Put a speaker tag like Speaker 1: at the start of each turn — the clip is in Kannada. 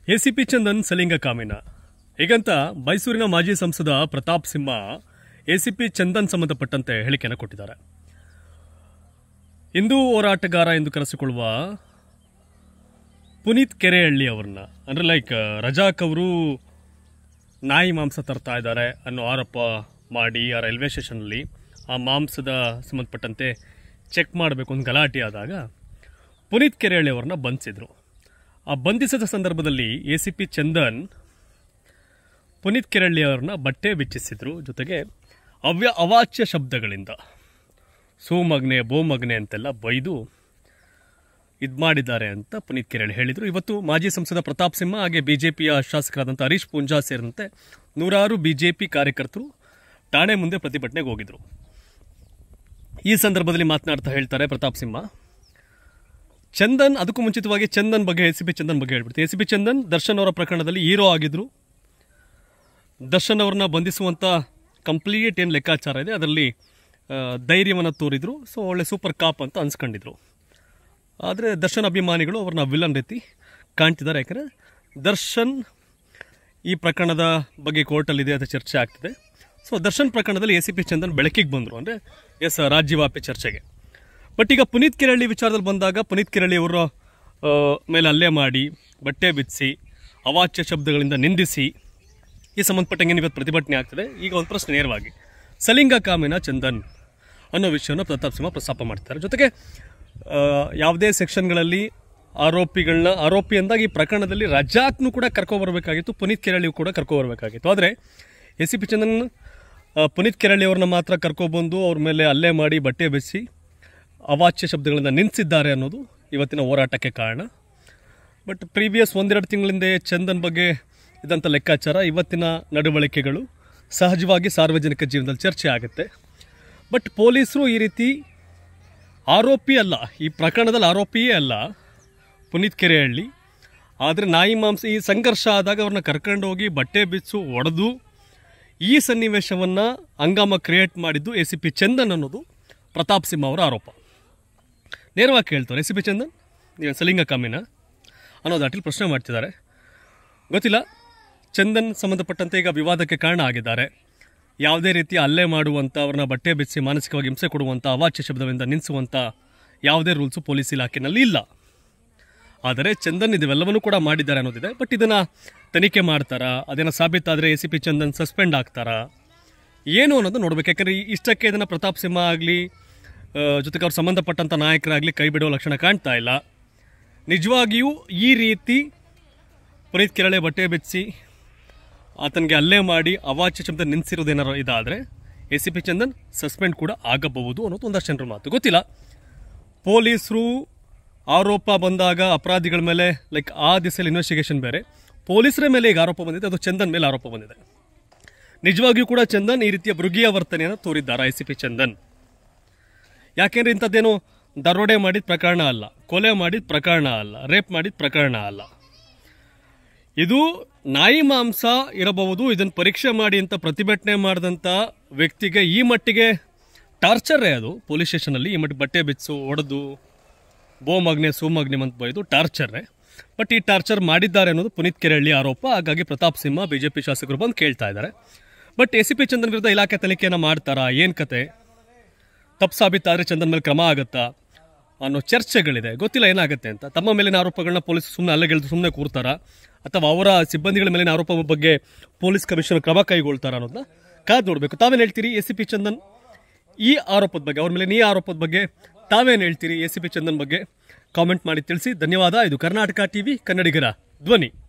Speaker 1: ಎಸಿಪಿ ಚಂದನ್ ಸಲಿಂಗ ಕಾಮಿನ ಹೀಗಂತ ಮೈಸೂರಿನ ಮಾಜಿ ಸಂಸದ ಪ್ರತಾಪ್ ಸಿಂಹ ಎಸಿಪಿ ಚಂದನ್ ಸಂಬಂಧಪಟ್ಟಂತೆ ಹೇಳಿಕೆಯನ್ನು ಕೊಟ್ಟಿದ್ದಾರೆ ಹಿಂದೂ ಹೋರಾಟಗಾರ ಎಂದು ಕರೆಸಿಕೊಳ್ಳುವ ಪುನೀತ್ ಕೆರೆಹಳ್ಳಿ ಅವರನ್ನ ಅಂದ್ರೆ ಲೈಕ್ ರಜಾಕ್ ಅವರು ನಾಯಿ ಮಾಂಸ ತರ್ತಾ ಇದ್ದಾರೆ ಅನ್ನೋ ಆರೋಪ ಮಾಡಿ ಆ ರೈಲ್ವೆ ಸ್ಟೇಷನಲ್ಲಿ ಆ ಮಾಂಸದ ಸಂಬಂಧಪಟ್ಟಂತೆ ಚೆಕ್ ಮಾಡಬೇಕು ಅಂತ ಗಲಾಟೆ ಆದಾಗ ಪುನೀತ್ ಕೆರೆಹಳ್ಳಿ ಅವರನ್ನ ಬಂಧಿಸಿದ್ರು ಆ ಬಂಧಿಸಿದ ಸಂದರ್ಭದಲ್ಲಿ A C P Chandan Puneeth Kerehalli ಅವರನ್ನ ಬಟ್ಟೆ ಬಿಚ್ಚಿಸಿದ್ರು ಜೊತೆಗೆ ಅವ್ಯ ಅವಾಚ್ಯ ಶಬ್ದಗಳಿಂದ ಸೋಮಗ್ನೆ ಬೋಮಗ್ನೆ ಅಂತೆಲ್ಲ ಬೈದು ಇದು ಮಾಡಿದ್ದಾರೆ ಅಂತ ಪುನೀತ್ ಕೆರಳ್ಳಿ ಹೇಳಿದರು ಇವತ್ತು ಮಾಜಿ ಸಂಸದ ಪ್ರತಾಪ್ ಸಿಂಹ ಹಾಗೆ ಬಿಜೆಪಿಯ ಶಾಸಕರಾದಂಥ ಹರೀಶ್ ಪೂಂಜಾ ಸೇರಿದಂತೆ ನೂರಾರು ಬಿಜೆಪಿ ಕಾರ್ಯಕರ್ತರು ಠಾಣೆ ಮುಂದೆ ಪ್ರತಿಭಟನೆಗೆ ಹೋಗಿದ್ರು ಈ ಸಂದರ್ಭದಲ್ಲಿ ಮಾತನಾಡ್ತಾ ಹೇಳ್ತಾರೆ ಪ್ರತಾಪ್ ಸಿಂಹ ಚಂದನ್ ಅದಕ್ಕೂ ಮುಂಚಿತವಾಗಿ ಚಂದನ್ ಬಗ್ಗೆ ಎ ಸಿ ಪಿ ಚಂದನ್ ಬಗ್ಗೆ ಹೇಳ್ಬಿಡ್ತೀನಿ A C P Chandan Darshan ಅವರ ಪ್ರಕರಣದಲ್ಲಿ ಹೀರೋ ಆಗಿದ್ರು ದರ್ಶನ್ ಅವ್ರನ್ನ ಬಂಧಿಸುವಂಥ ಕಂಪ್ಲೀಟ್ ಏನು ಲೆಕ್ಕಾಚಾರ ಇದೆ ಅದರಲ್ಲಿ ಧೈರ್ಯವನ್ನು ತೋರಿದ್ರು ಸೊ ಒಳ್ಳೆ ಸೂಪರ್ ಕಾಪ್ ಅಂತ ಅನ್ಸ್ಕೊಂಡಿದ್ರು ಆದರೆ ದರ್ಶನ್ ಅಭಿಮಾನಿಗಳು ಅವ್ರನ್ನ ವಿಲನ್ ರೀತಿ ಕಾಣ್ತಿದ್ದಾರೆ ಯಾಕಂದರೆ ದರ್ಶನ್ ಈ ಪ್ರಕರಣದ ಬಗ್ಗೆ ಕೋರ್ಟಲ್ಲಿದೆ ಅಂತ ಚರ್ಚೆ ಆಗ್ತಿದೆ ಸೊ ದರ್ಶನ್ ಪ್ರಕರಣದಲ್ಲಿ ಎ ಸಿ ಪಿ ಚಂದನ್ ಬೆಳಕಿಗೆ ಬಂದರು ಅಂದರೆ ಎಸ್ ರಾಜ್ಯವ್ಯಾಪಿ ಚರ್ಚೆಗೆ ಬಟ್ ಈಗ ಪುನೀತ್ ಕಿರಳ್ಳಿ ವಿಚಾರದಲ್ಲಿ ಬಂದಾಗ ಪುನೀತ್ ಕಿರಳ್ಳಿ ಅವರ ಆ, ಮೇಲೆ ಹಲ್ಲೆ ಮಾಡಿ ಬಟ್ಟೆ ಬಿಚ್ಚಿಸಿ ಅವಾಚ್ಯ ಶಬ್ದಗಳಿಂದ ನಿಂದಿಸಿ ಈ ಸಂಬಂಧಪಟ್ಟಂಗೆ ಇವತ್ತು ಪ್ರತಿಭಟನೆ ಆಗ್ತದೆ ಈಗ ಒಂದು ಪ್ರಶ್ನೆ ನೇರವಾಗಿ ಸಲಿಂಗ ಕಾಮಿನ ಚಂದನ್ ಅನ್ನೋ ವಿಷಯವನ್ನು ಪ್ರತಾಪ್ ಸಿಂಹ ಪ್ರಸ್ತಾಪ ಮಾಡ್ತಾರೆ ಜೊತೆಗೆ ಆ, ಯಾವುದೇ ಸೆಕ್ಷನ್ಗಳಲ್ಲಿ ಆರೋಪಿಗಳನ್ನ ಆರೋಪಿ ಅಂದಾಗ ಈ ಪ್ರಕರಣದಲ್ಲಿ ರಜಾಕ್ನು ಕೂಡ ಕರ್ಕೊಬರ್ಬೇಕಾಗಿತ್ತು ಪುನೀತ್ ಕೆರಳಿಯು ಕೂಡ ಕರ್ಕೊಬರ್ಬೇಕಾಗಿತ್ತು ಆದರೆ ಎ ಸಿ ಪಿ ಚಂದನ್ ಆ, ಪುನೀತ್ ಕೆರಳಿ ಅವ್ರನ್ನ ಮಾತ್ರ ಕರ್ಕೊಬಂದು ಅವ್ರ ಮೇಲೆ ಹಲ್ಲೆ ಮಾಡಿ ಬಟ್ಟೆ ಬೆಸಿ ಅವಾಚ್ಯ ಶಬ್ದಗಳಿಂದ ನಿಂತಿದ್ದಾರೆ ಅನ್ನೋದು ಇವತ್ತಿನ ಹೋರಾಟಕ್ಕೆ ಕಾರಣ ಬಟ್ ಪ್ರೀವಿಯಸ್ ಒಂದೆರಡು ತಿಂಗಳಿಂದ ಚಂದನ್ ಬಗ್ಗೆ ಇದ್ದಂಥ ಲೆಕ್ಕಾಚಾರ ಇವತ್ತಿನ ನಡವಳಿಕೆಗಳು ಸಹಜವಾಗಿ ಸಾರ್ವಜನಿಕ ಜೀವನದಲ್ಲಿ ಚರ್ಚೆ ಆಗುತ್ತೆ ಬಟ್ ಪೊಲೀಸರು ಈ ರೀತಿ ಆರೋಪಿ ಅಲ್ಲ ಈ ಪ್ರಕರಣದಲ್ಲಿ ಆರೋಪಿಯೇ ಅಲ್ಲ ಪುನೀತ್ ಕೆರೆಹಳ್ಳಿ ಆದರೆ ನಾಯಿ ಮಾಂಸ ಈ ಸಂಘರ್ಷ ಆದಾಗ ಅವ್ರನ್ನ ಕರ್ಕೊಂಡು ಹೋಗಿ ಬಟ್ಟೆ ಬಿಚ್ಚು ಒಡೆದು ಈ ಸನ್ನಿವೇಶವನ್ನು ಹಂಗಾಮ ಕ್ರಿಯೇಟ್ ಮಾಡಿದ್ದು ಎ ಸಿ ಪಿ ಚಂದನ್ ಅನ್ನೋದು ಪ್ರತಾಪ್ ಸಿಂಹ ಅವರ ಆರೋಪ ನೇರವಾಗಿ ಕೇಳ್ತಾರೆ ಎ ಸಿ ಪಿ ಚಂದನ್ ನೀವು ಸಲಿಂಗ ಕಾಮಿನ ಅನ್ನೋ ದಾಟಿಲಿ ಪ್ರಶ್ನೆ ಮಾಡ್ತಿದ್ದಾರೆ ಗೊತ್ತಿಲ್ಲ ಚಂದನ್ ಸಂಬಂಧಪಟ್ಟಂತೆ ಈಗ ವಿವಾದಕ್ಕೆ ಕಾರಣ ಆಗಿದ್ದಾರೆ ಯಾವುದೇ ರೀತಿಯ ಹಲ್ಲೆ ಮಾಡುವಂಥ ಅವ್ರನ್ನ ಬಟ್ಟೆ ಬಿಚ್ಚಿ ಮಾನಸಿಕವಾಗಿ ಹಿಂಸೆ ಕೊಡುವಂಥ ಅವಾಚ್ಯ ಶಬ್ದದಿಂದ ನಿಲ್ಲಿಸುವಂಥ ಯಾವುದೇ ರೂಲ್ಸು ಪೊಲೀಸ್ ಇಲಾಖೆನಲ್ಲಿ ಇಲ್ಲ ಆದರೆ ಚಂದನ್ ಇದೆಲ್ಲವನ್ನೂ ಕೂಡ ಮಾಡಿದ್ದಾರೆ ಅನ್ನೋದಿದೆ ಬಟ್ ಇದನ್ನು ತನಿಖೆ ಮಾಡ್ತಾರಾ ಅದೇನೋ ಸಾಬೀತಾದರೆ A C P Chandan suspend ಆಗ್ತಾರಾ ಏನು ಅನ್ನೋದು ನೋಡ್ಬೇಕು ಯಾಕಂದರೆ ಇಷ್ಟಕ್ಕೆ ಇದನ್ನು ಪ್ರತಾಪ್ ಸಿಂಹ ಆಗಲಿ ಜೊತೆಗೆ ಅವ್ರು ಸಂಬಂಧಪಟ್ಟಂಥ ನಾಯಕರಾಗಲಿ ಕೈ ಬಿಡುವ ಲಕ್ಷಣ ಕಾಣ್ತಾ ಇಲ್ಲ ನಿಜವಾಗಿಯೂ ಈ ರೀತಿ ಪುನೀತ್ ಕೆರಳೆ ಬಟ್ಟೆ ಬಿಚ್ಚಿ ಆತನಿಗೆ ಹಲ್ಲೆ ಮಾಡಿ ಅವಾಚ್ಯ ಶಬ್ದ ನಿಲ್ಲಿಸಿರೋದೇನಾರು ಇದಾದರೆ A C P Chandan suspend ಕೂಡ ಆಗಬಹುದು ಅನ್ನೋದು ಒಂದಷ್ಟು ಜನರ ಮಾತು ಗೊತ್ತಿಲ್ಲ ಪೊಲೀಸರು ಆರೋಪ ಬಂದಾಗ ಅಪರಾಧಿಗಳ ಮೇಲೆ ಲೈಕ್ ಆ ದಿಸೆಯಲ್ಲಿ ಇನ್ವೆಸ್ಟಿಗೇಷನ್ ಬೇರೆ ಪೊಲೀಸರ ಮೇಲೆ ಈಗ ಆರೋಪ ಬಂದಿದೆ ಅದು ಚಂದನ್ ಮೇಲೆ ಆರೋಪ ಬಂದಿದೆ ನಿಜವಾಗಿಯೂ ಕೂಡ ಚಂದನ್ ಈ ರೀತಿಯ ಮೃಗೀಯ ವರ್ತನೆಯನ್ನು ತೋರಿದ್ದಾರೆ ಐ ಸಿ ಪಿ ಚಂದನ್ ಯಾಕೆಂದ್ರೆ ಇಂಥದ್ದೇನು ದರೋಡೆ ಮಾಡಿದ ಪ್ರಕರಣ ಅಲ್ಲ ಕೊಲೆ ಮಾಡಿದ ಪ್ರಕರಣ ಅಲ್ಲ ರೇಪ್ ಮಾಡಿದ ಪ್ರಕರಣ ಅಲ್ಲ ಇದು ನಾಯಿ ಮಾಂಸ ಇರಬಹುದು ಇದನ್ನು ಪರೀಕ್ಷೆ ಮಾಡಿ ಅಂತ ಪ್ರತಿಭಟನೆ ಮಾಡಿದಂಥ ವ್ಯಕ್ತಿಗೆ ಈ ಮಟ್ಟಿಗೆ ಟಾರ್ಚರೇ ಅದು ಪೊಲೀಸ್ ಸ್ಟೇಷನಲ್ಲಿ ಈ ಮಟ್ಟಿಗೆ ಬಟ್ಟೆ ಬಿಚ್ಚು ಒಡೆದು ಬೋಮಗ್ನೆ ಸೋಮಗ್ನೆ ಅಂತ ಬೈದು ಟಾರ್ಚರೇ ಬಟ್ ಈ ಟಾರ್ಚರ್ ಮಾಡಿದ್ದಾರೆ ಅನ್ನೋದು ಪುನೀತ್ ಕೆರಳ್ಳಿ ಆರೋಪ ಹಾಗಾಗಿ ಪ್ರತಾಪ್ ಸಿಂಹ ಬಿಜೆಪಿ ಶಾಸಕರು ಬಂದು ಕೇಳ್ತಾ ಇದ್ದಾರೆ but A C P Chandan ವಿರುದ್ಧ ಇಲಾಖೆ ತನಿಖೆಯನ್ನು ಮಾಡ್ತಾರಾ ಏನು ಕತೆ ತಪ್ಪು ಸಾಬೀತಾದರೆ ಚಂದನ್ ಮೇಲೆ ಕ್ರಮ ಆಗುತ್ತಾ ಅನ್ನೋ ಚರ್ಚೆಗಳಿದೆ ಗೊತ್ತಿಲ್ಲ ಏನಾಗುತ್ತೆ ಅಂತ ತಮ್ಮ ಮೇಲಿನ ಆರೋಪಗಳನ್ನ ಪೊಲೀಸ್ ಸುಮ್ಮನೆ ಅಲ್ಲೆಗೆಳ್ದು ಸುಮ್ಮನೆ ಕೂರ್ತಾರ ಅಥವಾ ಅವರ ಸಿಬ್ಬಂದಿಗಳ ಮೇಲಿನ ಆರೋಪ ಬಗ್ಗೆ ಪೊಲೀಸ್ ಕಮಿಷನರ್ ಕ್ರಮ ಕೈಗೊಳ್ತಾರ ಅನ್ನೋದನ್ನ ಕಾದು ನೋಡಬೇಕು ತಾವೇನು ಹೇಳ್ತೀರಿ ಎ ಸಿ ಪಿ ಚಂದನ್ ಈ ಆರೋಪದ ಬಗ್ಗೆ ಅವ್ರ ಮೇಲೆ ಈ ಆರೋಪದ ಬಗ್ಗೆ ತಾವೇನು ಹೇಳ್ತೀರಿ ಎ ಸಿ ಪಿ ಚಂದನ್ ಬಗ್ಗೆ ಕಾಮೆಂಟ್ ಮಾಡಿ ತಿಳಿಸಿ ಧನ್ಯವಾದ ಇದು ಕರ್ನಾಟಕ ಟಿವಿ ಕನ್ನಡಿಗರ ಧ್ವನಿ